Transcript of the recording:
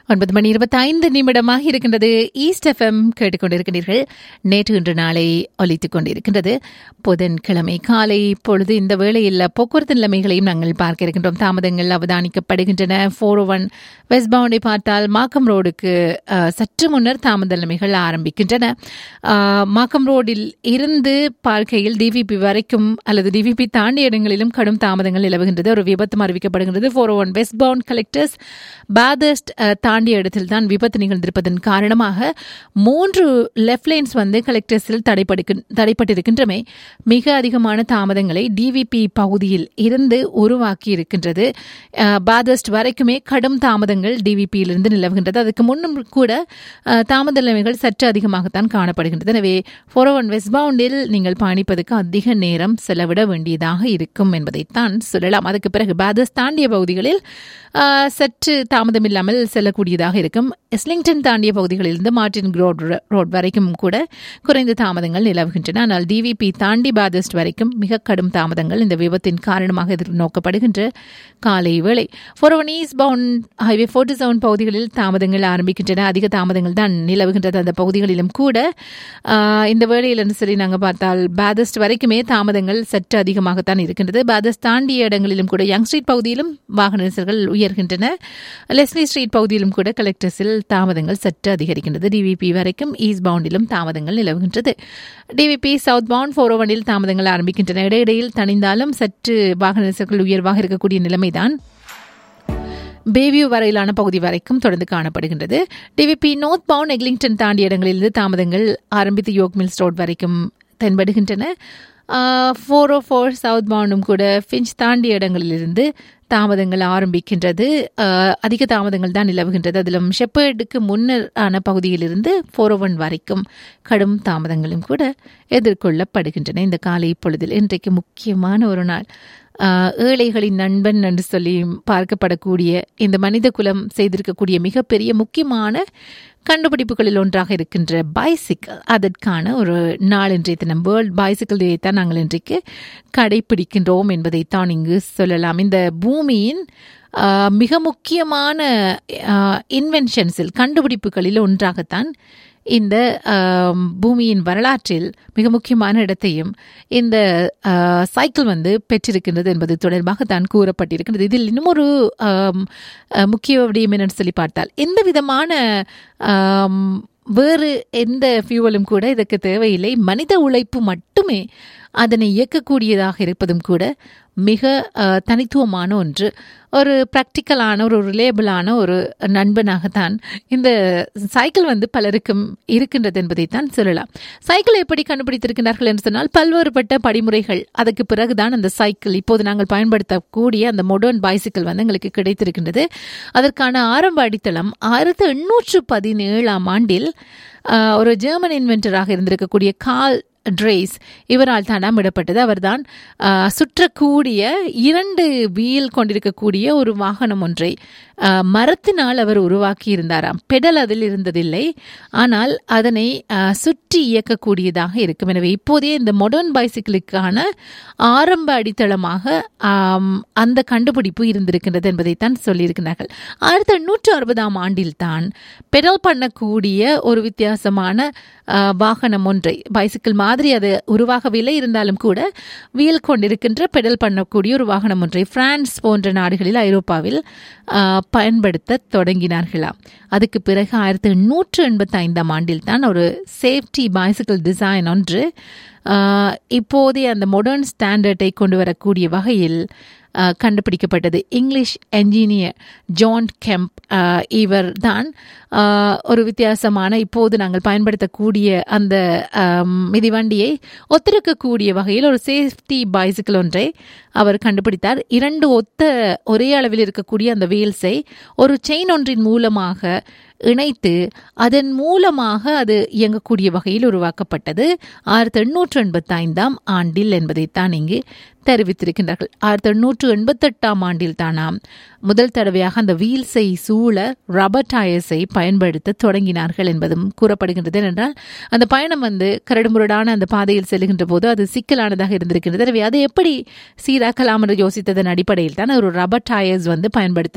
ஒன்பது மணி இருபத்தி ஐந்து நிமிடமாக இருக்கின்றது ஈஸ்ட் எஃப்எம் கேட்டுக்கொண்டிருக்கிறீர்கள் நேற்று இன்று நாளை ஒலித்துக் கொண்டிருக்கின்றது புதன்கிழமை காலை பொழுது இந்த வேளையில் போக்குவரத்து நிலைமைகளையும் நாங்கள் பார்க்க இருக்கின்றோம் தாமதங்கள் அவதானிக்கப்படுகின்றன ஃபோர் ஒன் வெஸ்ட் பவுண்டை பார்த்தால் மாக்கம் ரோடுக்கு அஹ், சற்று முன்னர் தாமத நிலைமைகள் ஆரம்பிக்கின்றன அஹ், மாக்கம் ரோடில் இருந்து பார்க்கையில் டிவிபி வரைக்கும் அல்லது டிவிபி தாண்டிய இடங்களிலும் கடும் தாமதங்கள் நிலவுகின்றது ஒரு விபத்தும் அறிவிக்கப்படுகின்றது four one west bound collectors Bathurst தாண்டிய இடத்தில் தான் விபத்து நிகழ்ந்திருப்பதன் காரணமாக மூன்று லெஃப்ட் லைன்ஸ் வந்து கலெக்டர்ஸில் தடைப்படுக்கு தடைப்பட்டிருக்கின்றமை மிக அதிகமான தாமதங்களை டிவிபி பகுதியில் இருந்து உருவாக்கி இருக்கின்றது அஹ், பாதஸ்ட் வரைக்குமே கடும் தாமதங்கள் டிவிபியிலிருந்து நிலவுகின்றது அதுக்கு முன்னும் கூட அஹ், தாமத நிலைமைகள் சற்று அதிகமாகத்தான் காணப்படுகின்றது எனவே ஃபோர் ஒன் வெஸ்ட் பவுண்டில் நீங்கள் பயணிப்பதற்கு அதிக நேரம் செலவிட வேண்டியதாக இருக்கும் என்பதைத்தான் சொல்லலாம் அதுக்கு பிறகு பாதஸ் தாண்டிய பகுதிகளில் அஹ், சற்று தாமதம் இல்லாமல் செல்லக்கூடியதாக இருக்கும் எஸ்லிங்டன் தாண்டிய பகுதிகளிலிருந்து மார்டின் ரோட் ரோட் வரைக்கும் கூட குறைந்த தாமதங்கள் நிலவுகின்றன ஆனால் டிவிபி தாண்டி பாதஸ்ட் வரைக்கும் மிக கடும் தாமதங்கள் இந்த விபத்தின் காரணமாக எதிர்நோக்கப்படுகின்ற காலை வேளை four one east bound highway forty seven பகுதிகளில் தாமதங்கள் ஆரம்பிக்கின்றன அதிக தாமதங்கள் தான் நிலவுகின்றது அந்த பகுதிகளிலும் கூட ஆஹ், இந்த வேளையில் சொல்லி நாங்கள் பார்த்தால் பாதஸ்ட் வரைக்குமே தாமதங்கள் சற்று அதிகமாகத்தான் இருக்கின்றது பாதஸ்ட் தாண்டிய இடங்களிலும் கூட யங் ஸ்ட்ரீட் பகுதியிலும் வாகன நெரிசல்கள் உயர்கின்றன லெஸ்லி ஸ்ட்ரீட் பகுதியிலும் கூட கலெக்டர்ஸில் தாமதங்கள் சற்று அதிகரிக்கின்றது டிவிபி வரைக்கும் ஈஸ்ட் பவுண்டிலும் தாமதங்கள் நிலவுகின்றது டிவிபி சவுத் பவுண்ட் ஃபோர் ஒனில் தாமதங்கள் ஆரம்பிக்கின்றன இடையிடையில் தணிந்தாலும் சற்று வாகன நெரிசல்கள் உயர்வாக இருக்கக்கூடிய நிலைமைதான் பேவியூ வரையிலான பகுதி வரைக்கும் தொடர்ந்து காணப்படுகின்றது டிவிபி நோர்த் பவுண்ட் எக்லிங்டன் தாண்டிய இடங்களிலிருந்து தாமதங்கள் ஆரம்பித்து யோக் மில்ஸ் ரோட் வரைக்கும் தென்படுகின்றன ஃபோர் ஓ ஃபோர் சவுத் பவுண்டும் கூட ஃபிஞ்ச் தாண்டிய இடங்களிலிருந்து தாமதங்கள் ஆரம்பிக்கின்றது ஆஹ், அதிக தாமதங்கள் தான் நிலவுகின்றது அதிலும் ஷெப்பர்டுக்கு முன்னர் ஆன பகுதியிலிருந்து ஃபோர் ஒன் வரைக்கும் கடும் தாமதங்களும் கூட எதிர்கொள்ளப்படுகின்றன இந்த காலை பொழுதில் இன்றைக்கு முக்கியமான ஒரு நாள் ஆஹ், ஏழைகளின் நண்பன் என்று சொல்லி பார்க்கப்படக்கூடிய இந்த மனித குலம் செய்திருக்கக்கூடிய மிகப்பெரிய முக்கியமான கண்டுபிடிப்புகளில் ஒன்றாக இருக்கின்ற பைசிக்கிள் அதற்கான ஒரு நாள் இன்றைய தினம் வேர்ல்ட் பைசிக்கிள் டே தான் நாங்கள் இன்றைக்கு கடைபிடிக்கின்றோம் என்பதைத்தான் இங்கு சொல்லலாம் இந்த பூமியின் ஆஹ், மிக முக்கியமான இன்வென்ஷன்ஸில் கண்டுபிடிப்புகளில் ஒன்றாகத்தான் இந்த ஆம், பூமியின் வரலாற்றில் மிக முக்கியமான இடத்தையும் இந்த ஆ, சைக்கிள் வந்து பெற்றிருக்கின்றது என்பது தொடர்பாக தான் கூறப்பட்டிருக்கின்றது இதில் இன்னும் ஒரு ஆம், ஆ, முக்கிய விடயம் என்னன்னு சொல்லி பார்த்தால் எந்த விதமான ஆம், வேறு எந்த ஃபியூவலும் கூட இதற்கு தேவையில்லை மனித உழைப்பு மட்டுமே அதனை இயக்கக்கூடியதாக இருப்பதும் கூட மிக அஹ், தனித்துவமான ஒன்று ஒரு ப்ராக்டிக்கலான ஒரு ரிலேபிளான ஒரு நண்பனாகத்தான் இந்த சைக்கிள் வந்து பலருக்கும் இருக்கின்றது என்பதைத்தான் சொல்லலாம் சைக்கிள் எப்படி கண்டுபிடித்திருக்கிறார்கள் என்று சொன்னால் பல்வேறுபட்ட படிமுறைகள் அதுக்கு பிறகுதான் அந்த சைக்கிள் இப்போது நாங்கள் பயன்படுத்தக்கூடிய அந்த மொடர்ன் பைசிக்கிள் வந்து எங்களுக்கு கிடைத்திருக்கின்றது அதற்கான ஆரம்ப அடித்தளம் ஆயிரத்தி எண்ணூற்று பதினேழாம் ஆண்டில் ஆஹ், ஒரு ஜெர்மன் இன்வென்டராக இருந்திருக்கக்கூடிய கால் ட்ரேஸ் இவரால் தானாம் இடப்பட்டது அவர்தான் ஆஹ், சுற்றக்கூடிய இரண்டு வீல் கொண்டிருக்கக்கூடிய ஒரு வாகனம் ஒன்றை ஆஹ், மரத்தினால் அவர் உருவாக்கி இருந்தாராம் பெடல் அதில் இருந்ததில்லை ஆனால் அதனை ஆஹ், சுற்றி இயக்கக்கூடியதாக இருக்கும் எனவே இப்போதே இந்த மொடர்ன் பைசிக்கிளுக்கான ஆரம்ப அடித்தளமாக ஆம், அந்த கண்டுபிடிப்பு இருந்திருக்கின்றது என்பதைத்தான் சொல்லியிருக்கிறார்கள் ஆயிரத்தி எண்ணூற்று அறுபதாம் ஆண்டில் தான் பெடல் பண்ணக்கூடிய ஒரு வித்தியாசமான ஆஹ், வாகனம் ஒன்றை பைசிக்கிள் மாதிரி அது உருவாகவில்லை இருந்தாலும் கூட வீல் கொண்டிருக்கின்ற பெடல் பண்ணக்கூடிய ஒரு வாகனம் ஒன்றை பிரான்ஸ் போன்ற நாடுகளில் ஐரோப்பாவில் ஆஹ், பயன்படுத்த தொடங்கினார்களாம் அதுக்கு பிறகு ஆயிரத்தி எண்ணூற்று எண்பத்தி ஐந்தாம் ஆண்டில் தான் ஒரு சேஃப்டி பைசிக்கிள் டிசைன் ஒன்று ஆஹ், இப்போதைய அந்த மாடர்ன் ஸ்டாண்டர்டை கொண்டு வரக்கூடிய வகையில் ஆஹ், கண்டுபிடிக்கப்பட்டது இங்கிலீஷ் என்ஜினியர் ஜான் கெம்ப் ஆஹ், இவர் தான் ஆஹ், ஒரு வித்தியாசமான இப்போது நாங்கள் பயன்படுத்தக்கூடிய அந்த ஆம், மிதிவண்டியை ஒத்திருக்கக்கூடிய வகையில் ஒரு சேஃப்டி பைசிக்கிள் ஒன்றை அவர் கண்டுபிடித்தார் இரண்டு ஒத்த ஒரே அளவில் இருக்கக்கூடிய அந்த வீல்ஸை ஒரு செயின் ஒன்றின் மூலமாக இணைத்து அதன் மூலமாக அது இயங்கக்கூடிய வகையில் உருவாக்கப்பட்டது ஆயிரத்தி எண்ணூற்று எண்பத்தி ஐந்தாம் ஆண்டில் என்பதைத்தான் இங்கு தெரிவித்திருக்கின்றார்கள் ஆயிரத்தி எண்ணூற்று எண்பத்தெட்டாம் ஆண்டில் தானாம் முதல் தடவையாக அந்த வீல்ஸை சூழ ரப்பர் டயர்ஸை பயன்படுத்த தொடங்கினார்கள் என்பதும் கூறப்படுகின்றது என்றால் அந்த பயணம் வந்து கரடுமுரடான அந்த பாதையில் செல்கின்ற போது அது சிக்கலானதாக இருந்திருக்கின்றது எனவே அதை எப்படி சீராக்கலாம் என்று யோசித்ததன் அடிப்படையில் தான் ஒரு ரப்பர் டயர்ஸ் வந்து பயன்படுத்த